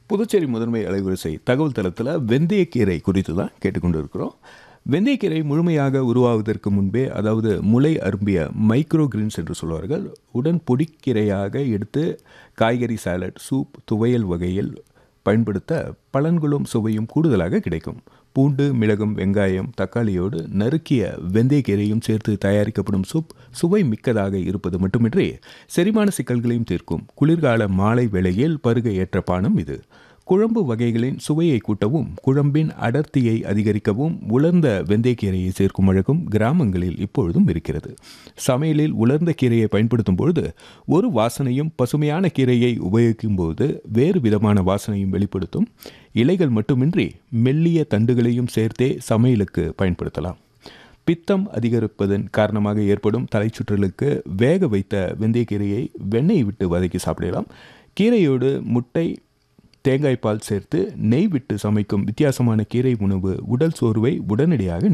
புதுச்சேரி முதன்மை அலைவரிசை தகவல் தளத்தில் வெந்தயக்கீரை குறித்து தான் கேட்டுக்கொண்டு இருக்கிறோம் வெந்தயக்கீரை முழுமையாக உருவாவதற்கு முன்பே அதாவது முளை அரும்பிய மைக்ரோ கிரீன்ஸ் என்று சொல்வார்கள் உடன் பொடிக்கீரையாக எடுத்து காய்கறி சாலட் சூப் துவையல் வகையில் பயன்படுத்த பலன்களும் சுவையும் கூடுதலாக கிடைக்கும் பூண்டு மிளகும் வெங்காயம் தக்காளியோடு நறுக்கிய வெந்தயக்கீரையும் சேர்த்து தயாரிக்கப்படும் சூப் சுவை மிக்கதாக இருப்பது மட்டுமின்றி செரிமான சிக்கல்களையும் தீர்க்கும் குளிர்கால மாலை வேளையில் பருக ஏற்ற பானம் இது குழம்பு வகைகளின் சுவையை கூட்டவும் குழம்பின் அடர்த்தியை அதிகரிக்கவும் உலர்ந்த வெந்தயக்கீரையை சேர்க்கும் வழக்கம் கிராமங்களில் இப்பொழுதும் இருக்கிறது சமையலில் உலர்ந்த கீரையை பயன்படுத்தும் பொழுது ஒரு வாசனையும் பசுமையான கீரையை உபயோகிக்கும் போது வேறு விதமான வாசனையும் வெளிப்படுத்தும் இலைகள் மட்டுமின்றி மெல்லிய தண்டுகளையும் சேர்த்தே சமையலுக்கு பயன்படுத்தலாம் பித்தம் அதிகரிப்பதன் காரணமாக ஏற்படும் தலைச்சுற்றலுக்கு வேக வைத்த வெந்தயக்கீரையை வெண்ணெய் விட்டு வதக்கி சாப்பிடலாம் கீரையோடு முட்டை தேங்காய் பால் சேர்த்து நெய் விட்டு சமைக்கும் வித்தியாசமான கீரை உணவு உடல் சோர்வை உடனடியாக